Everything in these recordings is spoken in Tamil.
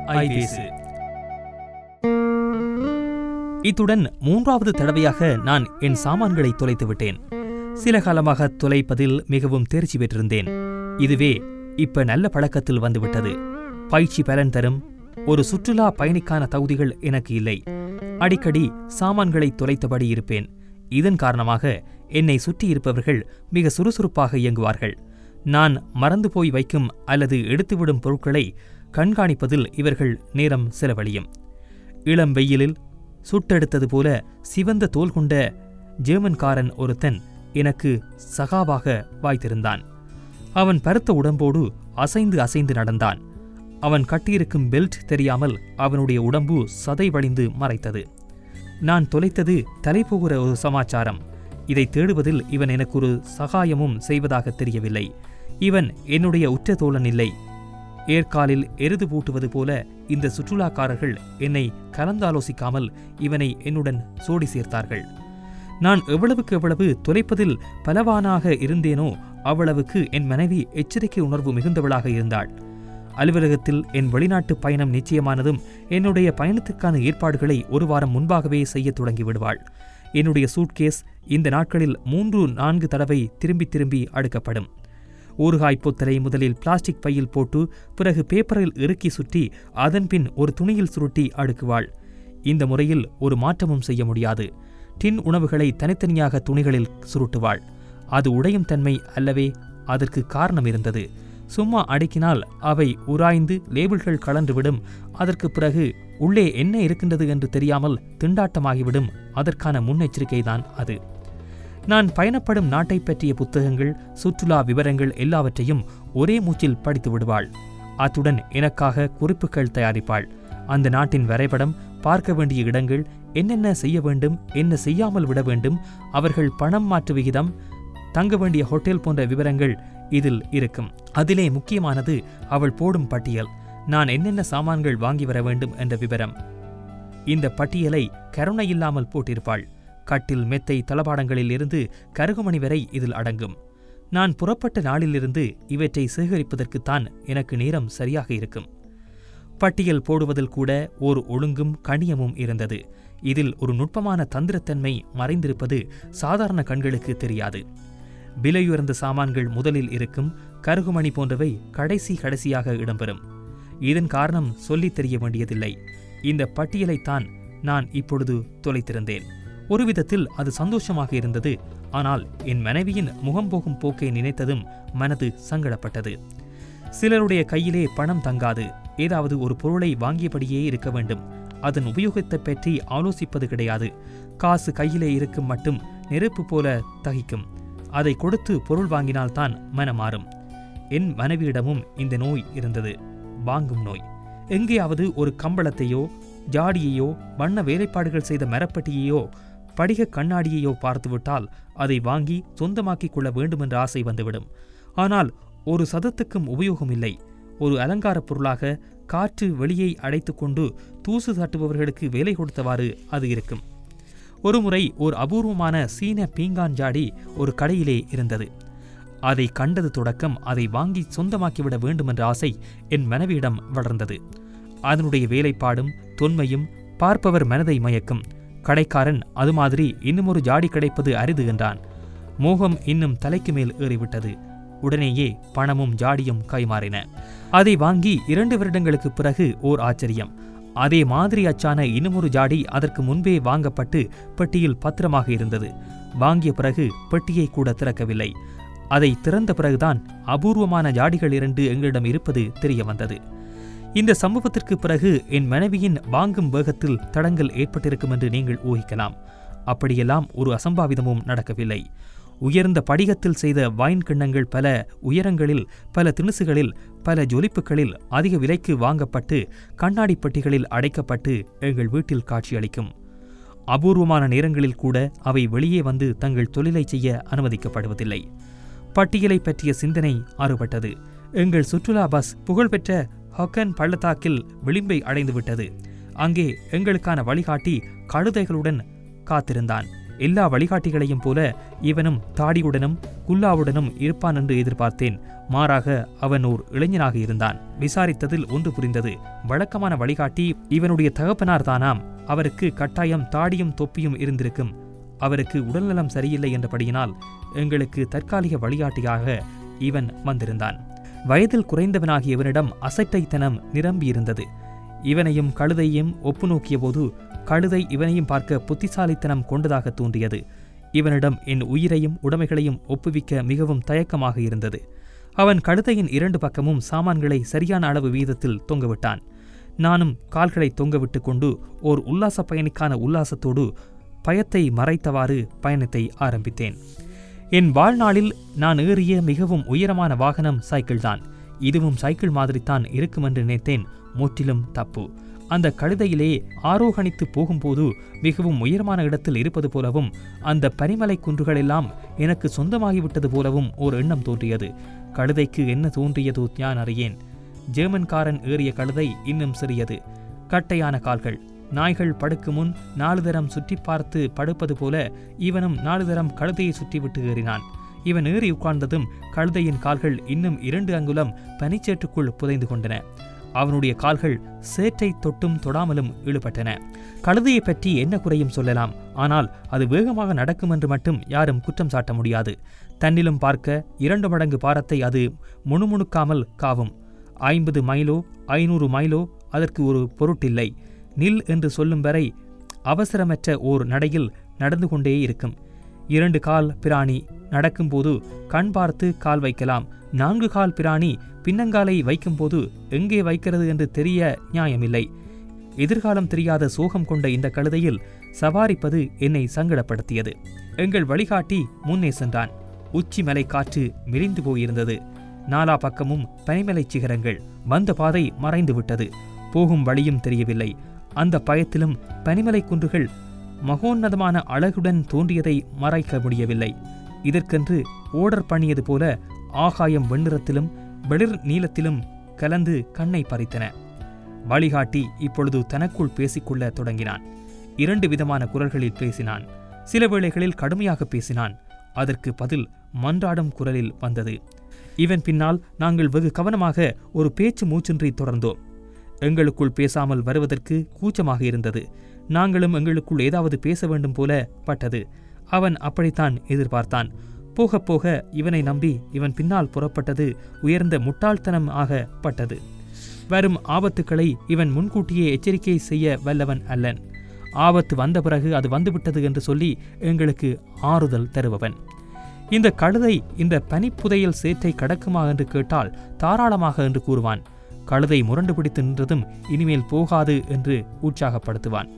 ஐபேசு இத்துடன் மூன்றாவது தடவையாக நான் என் சாமான்களை தொலைத்து விட்டேன் சில காலமாக தொலைப்பதில் மிகவும் தேர்ச்சி பெற்றிருந்தேன் இதுவே இப்ப நல்ல பழக்கத்தில் வந்துவிட்டது பயிற்சி பலன் தரும் ஒரு சுற்றுலா பயணிக்கான தகுதிகள் எனக்கு இல்லை அடிக்கடி சாமான்களை தொலைத்தபடி இருப்பேன் இதன் காரணமாக என்னை சுற்றி இருப்பவர்கள் மிக சுறுசுறுப்பாக இயங்குவார்கள் நான் மறந்து போய் வைக்கும் அல்லது எடுத்துவிடும் பொருட்களை கண்காணிப்பதில் இவர்கள் நேரம் செலவழியும் இளம் வெயிலில் சுட்டெடுத்தது போல சிவந்த தோல் கொண்ட ஜேர்மன்காரன் ஒருத்தன் எனக்கு சகாவாக வாய்த்திருந்தான் அவன் பருத்த உடம்போடு அசைந்து அசைந்து நடந்தான் அவன் கட்டியிருக்கும் பெல்ட் தெரியாமல் அவனுடைய உடம்பு சதை வழிந்து மறைத்தது நான் தொலைத்தது தலைபோகிற ஒரு சமாச்சாரம் இதை தேடுவதில் இவன் எனக்கு ஒரு சகாயமும் செய்வதாக தெரியவில்லை இவன் என்னுடைய உற்ற தோழன் இல்லை ஏற்காலில் எருது பூட்டுவது போல இந்த சுற்றுலாக்காரர்கள் என்னை கலந்தாலோசிக்காமல் இவனை என்னுடன் சோடி சேர்த்தார்கள் நான் எவ்வளவுக்கு எவ்வளவு தொலைப்பதில் பலவானாக இருந்தேனோ அவ்வளவுக்கு என் மனைவி எச்சரிக்கை உணர்வு மிகுந்தவளாக இருந்தாள் அலுவலகத்தில் என் வெளிநாட்டு பயணம் நிச்சயமானதும் என்னுடைய பயணத்திற்கான ஏற்பாடுகளை ஒரு வாரம் முன்பாகவே செய்யத் தொடங்கி விடுவாள் என்னுடைய சூட்கேஸ் இந்த நாட்களில் மூன்று நான்கு தடவை திரும்பி திரும்பி அடுக்கப்படும் ஊறுகாய் பொத்தலை முதலில் பிளாஸ்டிக் பையில் போட்டு பிறகு பேப்பரில் இறுக்கி சுற்றி அதன்பின் ஒரு துணியில் சுருட்டி அடுக்குவாள் இந்த முறையில் ஒரு மாற்றமும் செய்ய முடியாது டின் உணவுகளை தனித்தனியாக துணிகளில் சுருட்டுவாள் அது உடையும் தன்மை அல்லவே அதற்கு காரணம் இருந்தது சும்மா அடுக்கினால் அவை உராய்ந்து லேபிள்கள் கலன்றுவிடும் அதற்கு பிறகு உள்ளே என்ன இருக்கின்றது என்று தெரியாமல் திண்டாட்டமாகிவிடும் அதற்கான முன்னெச்சரிக்கைதான் அது நான் பயணப்படும் நாட்டை பற்றிய புத்தகங்கள் சுற்றுலா விவரங்கள் எல்லாவற்றையும் ஒரே மூச்சில் படித்து விடுவாள் அத்துடன் எனக்காக குறிப்புகள் தயாரிப்பாள் அந்த நாட்டின் வரைபடம் பார்க்க வேண்டிய இடங்கள் என்னென்ன செய்ய வேண்டும் என்ன செய்யாமல் விட வேண்டும் அவர்கள் பணம் மாற்று விகிதம் தங்க வேண்டிய ஹோட்டல் போன்ற விவரங்கள் இதில் இருக்கும் அதிலே முக்கியமானது அவள் போடும் பட்டியல் நான் என்னென்ன சாமான்கள் வாங்கி வர வேண்டும் என்ற விவரம் இந்த பட்டியலை கருணை இல்லாமல் போட்டிருப்பாள் கட்டில் மெத்தை தளபாடங்களில் இருந்து கருகுமணி வரை இதில் அடங்கும் நான் புறப்பட்ட நாளிலிருந்து இவற்றை சேகரிப்பதற்குத்தான் எனக்கு நேரம் சரியாக இருக்கும் பட்டியல் போடுவதில் கூட ஓர் ஒழுங்கும் கணியமும் இருந்தது இதில் ஒரு நுட்பமான தந்திரத்தன்மை மறைந்திருப்பது சாதாரண கண்களுக்கு தெரியாது விலையுயர்ந்த சாமான்கள் முதலில் இருக்கும் கருகுமணி போன்றவை கடைசி கடைசியாக இடம்பெறும் இதன் காரணம் சொல்லித் தெரிய வேண்டியதில்லை இந்த பட்டியலைத்தான் நான் இப்பொழுது தொலைத்திருந்தேன் ஒரு விதத்தில் அது சந்தோஷமாக இருந்தது ஆனால் என் மனைவியின் முகம் போகும் போக்கை நினைத்ததும் மனது சங்கடப்பட்டது சிலருடைய கையிலே பணம் தங்காது ஏதாவது ஒரு பொருளை வாங்கியபடியே இருக்க வேண்டும் அதன் உபயோகத்தை பற்றி ஆலோசிப்பது கிடையாது காசு கையிலே இருக்கும் மட்டும் நெருப்பு போல தகிக்கும் அதை கொடுத்து பொருள் வாங்கினால்தான் மனம் மாறும் என் மனைவியிடமும் இந்த நோய் இருந்தது வாங்கும் நோய் எங்கேயாவது ஒரு கம்பளத்தையோ ஜாடியையோ வண்ண வேலைப்பாடுகள் செய்த மரப்பட்டியையோ படிக கண்ணாடியையோ பார்த்துவிட்டால் அதை வாங்கி சொந்தமாக்கிக் கொள்ள வேண்டுமென்ற ஆசை வந்துவிடும் ஆனால் ஒரு சதத்துக்கும் உபயோகம் இல்லை ஒரு அலங்காரப் பொருளாக காற்று வெளியை அடைத்துக்கொண்டு தூசு தட்டுபவர்களுக்கு வேலை கொடுத்தவாறு அது இருக்கும் ஒருமுறை ஒரு அபூர்வமான சீன பீங்கான் ஜாடி ஒரு கடையிலே இருந்தது அதை கண்டது தொடக்கம் அதை வாங்கி சொந்தமாக்கிவிட வேண்டுமென்ற ஆசை என் மனைவியிடம் வளர்ந்தது அதனுடைய வேலைப்பாடும் தொன்மையும் பார்ப்பவர் மனதை மயக்கும் கடைக்காரன் அது மாதிரி இன்னும் ஒரு ஜாடி கிடைப்பது அரிது என்றான் மோகம் இன்னும் தலைக்கு மேல் ஏறிவிட்டது உடனேயே பணமும் ஜாடியும் கைமாறின அதை வாங்கி இரண்டு வருடங்களுக்கு பிறகு ஓர் ஆச்சரியம் அதே மாதிரி அச்சான இன்னுமொரு ஜாடி அதற்கு முன்பே வாங்கப்பட்டு பெட்டியில் பத்திரமாக இருந்தது வாங்கிய பிறகு பெட்டியை கூட திறக்கவில்லை அதை திறந்த பிறகுதான் அபூர்வமான ஜாடிகள் இரண்டு எங்களிடம் இருப்பது தெரிய வந்தது இந்த சம்பவத்திற்கு பிறகு என் மனைவியின் வாங்கும் வேகத்தில் தடங்கள் ஏற்பட்டிருக்கும் என்று நீங்கள் ஊகிக்கலாம் அப்படியெல்லாம் ஒரு அசம்பாவிதமும் நடக்கவில்லை உயர்ந்த படிகத்தில் செய்த வைன் கிண்ணங்கள் பல உயரங்களில் பல திணுசுகளில் பல ஜொலிப்புகளில் அதிக விலைக்கு வாங்கப்பட்டு கண்ணாடி பெட்டிகளில் அடைக்கப்பட்டு எங்கள் வீட்டில் காட்சியளிக்கும் அபூர்வமான நேரங்களில் கூட அவை வெளியே வந்து தங்கள் தொழிலை செய்ய அனுமதிக்கப்படுவதில்லை பட்டியலை பற்றிய சிந்தனை ஆறுபட்டது எங்கள் சுற்றுலா பஸ் புகழ்பெற்ற ஹொக்கன் பள்ளத்தாக்கில் விளிம்பை அடைந்துவிட்டது அங்கே எங்களுக்கான வழிகாட்டி கழுதைகளுடன் காத்திருந்தான் எல்லா வழிகாட்டிகளையும் போல இவனும் தாடியுடனும் குல்லாவுடனும் இருப்பான் என்று எதிர்பார்த்தேன் மாறாக அவன் ஓர் இளைஞனாக இருந்தான் விசாரித்ததில் ஒன்று புரிந்தது வழக்கமான வழிகாட்டி இவனுடைய தகப்பனார் தானாம் அவருக்கு கட்டாயம் தாடியும் தொப்பியும் இருந்திருக்கும் அவருக்கு உடல்நலம் சரியில்லை என்றபடியினால் எங்களுக்கு தற்காலிக வழிகாட்டியாக இவன் வந்திருந்தான் வயதில் குறைந்தவனாகிய இவனிடம் அசட்டைத்தனம் நிரம்பியிருந்தது இவனையும் கழுதையும் ஒப்பு நோக்கியபோது கழுதை இவனையும் பார்க்க புத்திசாலித்தனம் கொண்டதாக தோன்றியது இவனிடம் என் உயிரையும் உடைமைகளையும் ஒப்புவிக்க மிகவும் தயக்கமாக இருந்தது அவன் கழுதையின் இரண்டு பக்கமும் சாமான்களை சரியான அளவு வீதத்தில் தொங்கவிட்டான் நானும் கால்களை தொங்கவிட்டு கொண்டு ஓர் உல்லாச பயணிக்கான உல்லாசத்தோடு பயத்தை மறைத்தவாறு பயணத்தை ஆரம்பித்தேன் என் வாழ்நாளில் நான் ஏறிய மிகவும் உயரமான வாகனம் சைக்கிள்தான் இதுவும் சைக்கிள் மாதிரித்தான் இருக்குமென்று நினைத்தேன் முற்றிலும் தப்பு அந்த கழுதையிலே ஆரோகணித்து போகும்போது மிகவும் உயரமான இடத்தில் இருப்பது போலவும் அந்த பனிமலை குன்றுகளெல்லாம் எனக்கு சொந்தமாகிவிட்டது போலவும் ஓர் எண்ணம் தோன்றியது கழுதைக்கு என்ன தோன்றியதோ ஞான் அறியேன் ஜெர்மன்காரன் ஏறிய கழுதை இன்னும் சிறியது கட்டையான கால்கள் நாய்கள் படுக்கு முன் நாலு தரம் சுற்றி பார்த்து படுப்பது போல இவனும் நாலு தரம் கழுதையை சுற்றிவிட்டு ஏறினான் இவன் ஏறி உட்கார்ந்ததும் கழுதையின் கால்கள் இன்னும் இரண்டு அங்குலம் பனிச்சேற்றுக்குள் புதைந்து கொண்டன அவனுடைய கால்கள் சேற்றை தொட்டும் தொடாமலும் இழுபட்டன கழுதையை பற்றி என்ன குறையும் சொல்லலாம் ஆனால் அது வேகமாக நடக்கும் என்று மட்டும் யாரும் குற்றம் சாட்ட முடியாது தன்னிலும் பார்க்க இரண்டு மடங்கு பாரத்தை அது முணுமுணுக்காமல் காவும் ஐம்பது மைலோ ஐநூறு மைலோ அதற்கு ஒரு பொருட்டில்லை நில் என்று சொல்லும் வரை அவசரமற்ற ஓர் நடையில் நடந்து கொண்டே இருக்கும் இரண்டு கால் பிராணி நடக்கும்போது கண் பார்த்து கால் வைக்கலாம் நான்கு கால் பிராணி பின்னங்காலை வைக்கும்போது எங்கே வைக்கிறது என்று தெரிய நியாயமில்லை எதிர்காலம் தெரியாத சோகம் கொண்ட இந்த கழுதையில் சவாரிப்பது என்னை சங்கடப்படுத்தியது எங்கள் வழிகாட்டி முன்னே சென்றான் உச்சி மலை காற்று மிரிந்து போயிருந்தது நாலா பக்கமும் பனிமலைச் சிகரங்கள் வந்த பாதை மறைந்து விட்டது போகும் வழியும் தெரியவில்லை அந்த பயத்திலும் பனிமலை குன்றுகள் மகோன்னதமான அழகுடன் தோன்றியதை மறைக்க முடியவில்லை இதற்கென்று ஓடர் பண்ணியது போல ஆகாயம் வெண்ணிறத்திலும் வெளிர் நீளத்திலும் கலந்து கண்ணை பறித்தன வழிகாட்டி இப்பொழுது தனக்குள் பேசிக்கொள்ள தொடங்கினான் இரண்டு விதமான குரல்களில் பேசினான் சில வேளைகளில் கடுமையாக பேசினான் அதற்கு பதில் மன்றாடும் குரலில் வந்தது இவன் பின்னால் நாங்கள் வெகு கவனமாக ஒரு பேச்சு மூச்சின்றி தொடர்ந்தோம் எங்களுக்குள் பேசாமல் வருவதற்கு கூச்சமாக இருந்தது நாங்களும் எங்களுக்குள் ஏதாவது பேச வேண்டும் போல பட்டது அவன் அப்படித்தான் எதிர்பார்த்தான் போக போக இவனை நம்பி இவன் பின்னால் புறப்பட்டது உயர்ந்த முட்டாள்தனம் ஆக பட்டது வரும் ஆபத்துக்களை இவன் முன்கூட்டியே எச்சரிக்கை செய்ய வல்லவன் அல்லன் ஆபத்து வந்த பிறகு அது வந்துவிட்டது என்று சொல்லி எங்களுக்கு ஆறுதல் தருபவன் இந்த கழுதை இந்த பனிப்புதையல் சேற்றை கடக்குமா என்று கேட்டால் தாராளமாக என்று கூறுவான் கழுதை முரண்டு பிடித்து நின்றதும் இனிமேல் போகாது என்று உற்சாகப்படுத்துவான்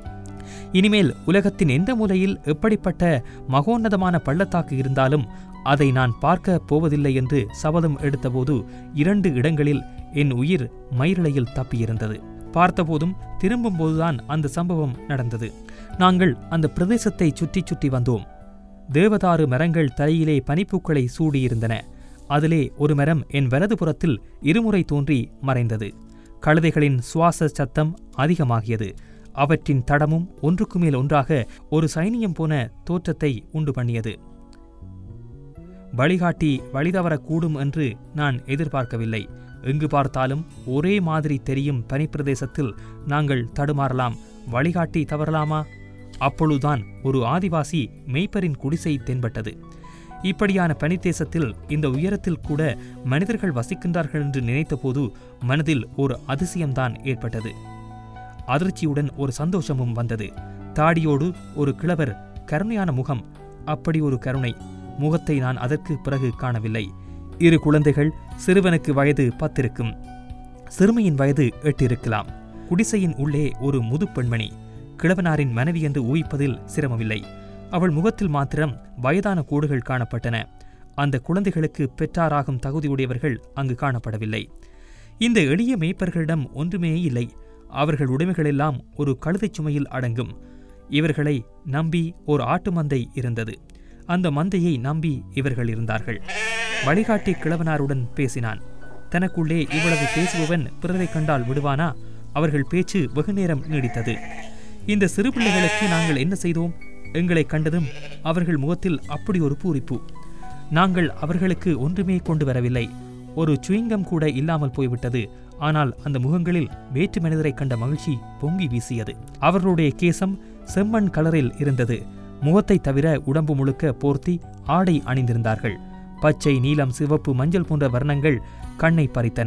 இனிமேல் உலகத்தின் எந்த மூலையில் எப்படிப்பட்ட மகோன்னதமான பள்ளத்தாக்கு இருந்தாலும் அதை நான் பார்க்க போவதில்லை என்று சபதம் எடுத்தபோது இரண்டு இடங்களில் என் உயிர் மயிரிழையில் தப்பியிருந்தது பார்த்தபோதும் திரும்பும்போதுதான் அந்த சம்பவம் நடந்தது நாங்கள் அந்த பிரதேசத்தை சுற்றி சுற்றி வந்தோம் தேவதாரு மரங்கள் தலையிலே பனிப்பூக்களை சூடியிருந்தன அதிலே ஒரு மரம் என் வலதுபுறத்தில் இருமுறை தோன்றி மறைந்தது கழுதைகளின் சுவாச சத்தம் அதிகமாகியது அவற்றின் தடமும் ஒன்றுக்கு மேல் ஒன்றாக ஒரு சைனியம் போன தோற்றத்தை உண்டு பண்ணியது வழிகாட்டி வழிதவறக்கூடும் என்று நான் எதிர்பார்க்கவில்லை எங்கு பார்த்தாலும் ஒரே மாதிரி தெரியும் பனிப்பிரதேசத்தில் நாங்கள் தடுமாறலாம் வழிகாட்டி தவறலாமா அப்பொழுதுதான் ஒரு ஆதிவாசி மெய்ப்பரின் குடிசை தென்பட்டது இப்படியான பனித்தேசத்தில் இந்த உயரத்தில் கூட மனிதர்கள் வசிக்கின்றார்கள் என்று நினைத்தபோது மனதில் ஒரு அதிசயம்தான் ஏற்பட்டது அதிர்ச்சியுடன் ஒரு சந்தோஷமும் வந்தது தாடியோடு ஒரு கிழவர் கருணையான முகம் அப்படி ஒரு கருணை முகத்தை நான் அதற்கு பிறகு காணவில்லை இரு குழந்தைகள் சிறுவனுக்கு வயது பத்திருக்கும் சிறுமியின் வயது எட்டு இருக்கலாம் குடிசையின் உள்ளே ஒரு முது பெண்மணி கிழவனாரின் மனைவி என்று ஊகிப்பதில் சிரமமில்லை அவள் முகத்தில் மாத்திரம் வயதான கோடுகள் காணப்பட்டன அந்த குழந்தைகளுக்கு பெற்றாராகும் தகுதியுடையவர்கள் அங்கு காணப்படவில்லை இந்த எளிய மேய்ப்பர்களிடம் ஒன்றுமே இல்லை அவர்கள் உடைமைகளெல்லாம் ஒரு கழுதைச் சுமையில் அடங்கும் இவர்களை நம்பி ஒரு ஆட்டு மந்தை இருந்தது அந்த மந்தையை நம்பி இவர்கள் இருந்தார்கள் வழிகாட்டி கிழவனாருடன் பேசினான் தனக்குள்ளே இவ்வளவு பேசுபவன் பிறரை கண்டால் விடுவானா அவர்கள் பேச்சு வெகுநேரம் நீடித்தது இந்த சிறு பிள்ளைகளுக்கு நாங்கள் என்ன செய்தோம் எங்களை கண்டதும் அவர்கள் முகத்தில் அப்படி ஒரு பூரிப்பு நாங்கள் அவர்களுக்கு ஒன்றுமே கொண்டு வரவில்லை ஒரு சுவிங்கம் கூட இல்லாமல் போய்விட்டது ஆனால் அந்த முகங்களில் வேற்று மனிதரை கண்ட மகிழ்ச்சி பொங்கி வீசியது அவர்களுடைய கேசம் செம்மண் கலரில் இருந்தது முகத்தை தவிர உடம்பு முழுக்க போர்த்தி ஆடை அணிந்திருந்தார்கள் பச்சை நீலம் சிவப்பு மஞ்சள் போன்ற வர்ணங்கள் கண்ணை பறித்தன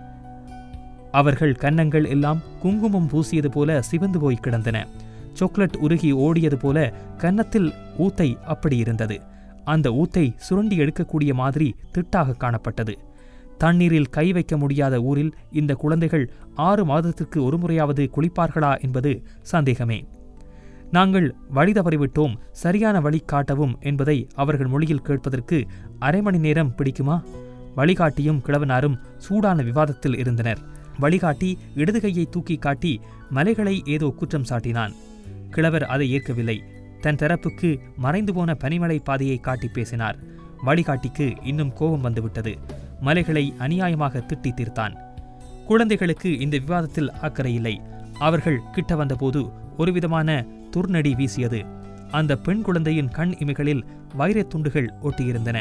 அவர்கள் கன்னங்கள் எல்லாம் குங்குமம் பூசியது போல சிவந்து போய் கிடந்தன சாக்லேட் உருகி ஓடியது போல கன்னத்தில் ஊத்தை அப்படி இருந்தது அந்த ஊத்தை சுரண்டி எடுக்கக்கூடிய மாதிரி திட்டாக காணப்பட்டது தண்ணீரில் கை வைக்க முடியாத ஊரில் இந்த குழந்தைகள் ஆறு மாதத்திற்கு ஒருமுறையாவது குளிப்பார்களா என்பது சந்தேகமே நாங்கள் வழி தவறிவிட்டோம் சரியான வழி காட்டவும் என்பதை அவர்கள் மொழியில் கேட்பதற்கு அரை மணி நேரம் பிடிக்குமா வழிகாட்டியும் கிழவனாரும் சூடான விவாதத்தில் இருந்தனர் வழிகாட்டி இடது கையை தூக்கி காட்டி மலைகளை ஏதோ குற்றம் சாட்டினான் கிழவர் அதை ஏற்கவில்லை தன் தரப்புக்கு மறைந்து போன பனிமலை பாதையை காட்டி பேசினார் வழிகாட்டிக்கு இன்னும் கோபம் வந்துவிட்டது மலைகளை அநியாயமாக திட்டி தீர்த்தான் குழந்தைகளுக்கு இந்த விவாதத்தில் அக்கறை இல்லை அவர்கள் கிட்ட வந்தபோது ஒருவிதமான துர்நடி வீசியது அந்த பெண் குழந்தையின் கண் இமைகளில் வைரத் துண்டுகள் ஒட்டியிருந்தன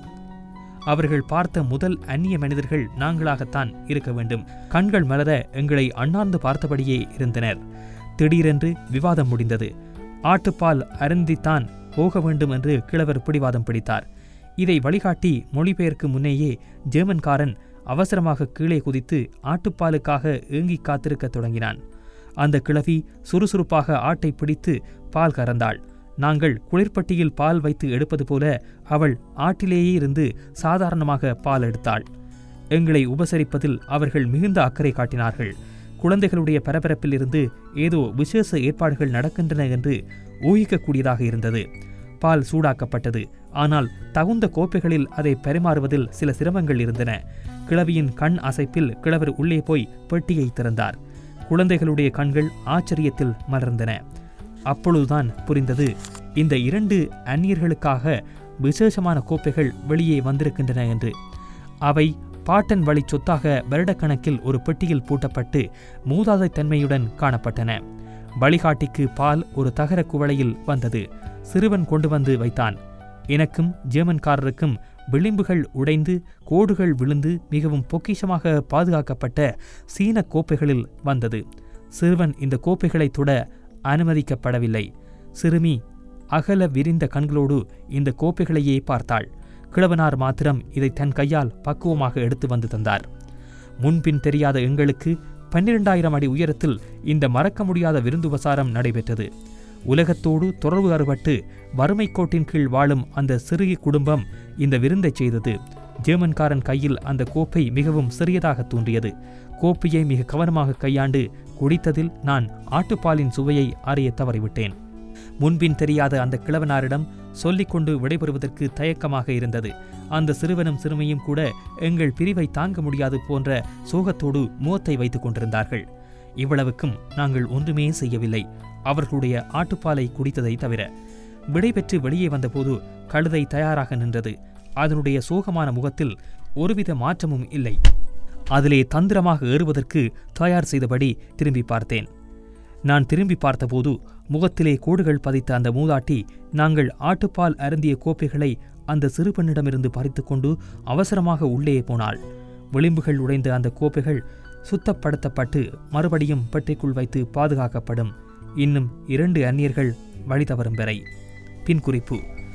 அவர்கள் பார்த்த முதல் அந்நிய மனிதர்கள் நாங்களாகத்தான் இருக்க வேண்டும் கண்கள் மலர எங்களை அண்ணாந்து பார்த்தபடியே இருந்தனர் திடீரென்று விவாதம் முடிந்தது ஆட்டுப்பால் அருந்தித்தான் போக வேண்டும் என்று கிழவர் பிடிவாதம் பிடித்தார் இதை வழிகாட்டி மொழிபெயர்க்கு முன்னேயே ஜெர்மன்காரன் அவசரமாக கீழே குதித்து ஆட்டுப்பாலுக்காக ஏங்கிக் காத்திருக்கத் தொடங்கினான் அந்த கிழவி சுறுசுறுப்பாக ஆட்டை பிடித்து பால் கறந்தாள் நாங்கள் குளிர்பட்டியில் பால் வைத்து எடுப்பது போல அவள் ஆட்டிலேயே இருந்து சாதாரணமாக பால் எடுத்தாள் எங்களை உபசரிப்பதில் அவர்கள் மிகுந்த அக்கறை காட்டினார்கள் குழந்தைகளுடைய பரபரப்பில் இருந்து ஏதோ விசேஷ ஏற்பாடுகள் நடக்கின்றன என்று ஊகிக்கக்கூடியதாக இருந்தது பால் சூடாக்கப்பட்டது ஆனால் தகுந்த கோப்பைகளில் அதை பரிமாறுவதில் சில சிரமங்கள் இருந்தன கிழவியின் கண் அசைப்பில் கிழவர் உள்ளே போய் பெட்டியை திறந்தார் குழந்தைகளுடைய கண்கள் ஆச்சரியத்தில் மலர்ந்தன அப்பொழுதுதான் புரிந்தது இந்த இரண்டு அந்நியர்களுக்காக விசேஷமான கோப்பைகள் வெளியே வந்திருக்கின்றன என்று அவை பாட்டன் வழி சொத்தாக வருடக்கணக்கில் ஒரு பெட்டியில் பூட்டப்பட்டு மூதாதை தன்மையுடன் காணப்பட்டன வழிகாட்டிக்கு பால் ஒரு தகர குவளையில் வந்தது சிறுவன் கொண்டு வந்து வைத்தான் எனக்கும் ஜெர்மன்காரருக்கும் விளிம்புகள் உடைந்து கோடுகள் விழுந்து மிகவும் பொக்கிஷமாக பாதுகாக்கப்பட்ட சீன கோப்பைகளில் வந்தது சிறுவன் இந்த கோப்பைகளை தொட அனுமதிக்கப்படவில்லை சிறுமி அகல விரிந்த கண்களோடு இந்த கோப்பைகளையே பார்த்தாள் கிழவனார் மாத்திரம் இதை தன் கையால் பக்குவமாக எடுத்து வந்து தந்தார் முன்பின் தெரியாத எங்களுக்கு பன்னிரண்டாயிரம் அடி உயரத்தில் இந்த மறக்க முடியாத விருந்துபசாரம் நடைபெற்றது உலகத்தோடு தொடர்பு அறுபட்டு வறுமை கோட்டின் கீழ் வாழும் அந்த சிறிய குடும்பம் இந்த விருந்தை செய்தது ஜெர்மன்காரன் கையில் அந்த கோப்பை மிகவும் சிறியதாக தோன்றியது கோப்பையை மிக கவனமாக கையாண்டு குடித்ததில் நான் ஆட்டுப்பாலின் சுவையை அறிய தவறிவிட்டேன் முன்பின் தெரியாத அந்த கிழவனாரிடம் சொல்லிக்கொண்டு விடைபெறுவதற்கு தயக்கமாக இருந்தது அந்த சிறுவனும் சிறுமியும் கூட எங்கள் பிரிவை தாங்க முடியாது போன்ற சோகத்தோடு முகத்தை வைத்துக் கொண்டிருந்தார்கள் இவ்வளவுக்கும் நாங்கள் ஒன்றுமே செய்யவில்லை அவர்களுடைய ஆட்டுப்பாலை குடித்ததை தவிர விடைபெற்று வெளியே வந்தபோது கழுதை தயாராக நின்றது அதனுடைய சோகமான முகத்தில் ஒருவித மாற்றமும் இல்லை அதிலே தந்திரமாக ஏறுவதற்கு தயார் செய்தபடி திரும்பி பார்த்தேன் நான் திரும்பி பார்த்தபோது முகத்திலே கோடுகள் பதித்த அந்த மூதாட்டி நாங்கள் ஆட்டுப்பால் அருந்திய கோப்பைகளை அந்த சிறு பெண்ணிடமிருந்து பறித்துக்கொண்டு அவசரமாக உள்ளே போனாள் விளிம்புகள் உடைந்த அந்த கோப்பைகள் சுத்தப்படுத்தப்பட்டு மறுபடியும் பெட்டைக்குள் வைத்து பாதுகாக்கப்படும் இன்னும் இரண்டு அந்நியர்கள் வழி தவறும் வரை பின் குறிப்பு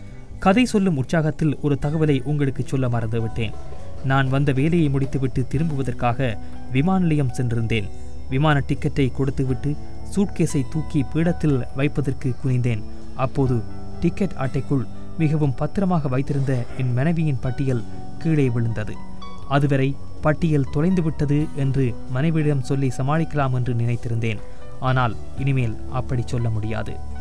கதை சொல்லும் உற்சாகத்தில் ஒரு தகவலை உங்களுக்கு சொல்ல மறந்துவிட்டேன் நான் வந்த வேலையை முடித்துவிட்டு திரும்புவதற்காக விமான நிலையம் சென்றிருந்தேன் விமான டிக்கெட்டை கொடுத்துவிட்டு சூட்கேஸை தூக்கி பீடத்தில் வைப்பதற்கு குனிந்தேன் அப்போது டிக்கெட் அட்டைக்குள் மிகவும் பத்திரமாக வைத்திருந்த என் மனைவியின் பட்டியல் கீழே விழுந்தது அதுவரை பட்டியல் தொலைந்துவிட்டது என்று மனைவியிடம் சொல்லி சமாளிக்கலாம் என்று நினைத்திருந்தேன் ஆனால் இனிமேல் அப்படி சொல்ல முடியாது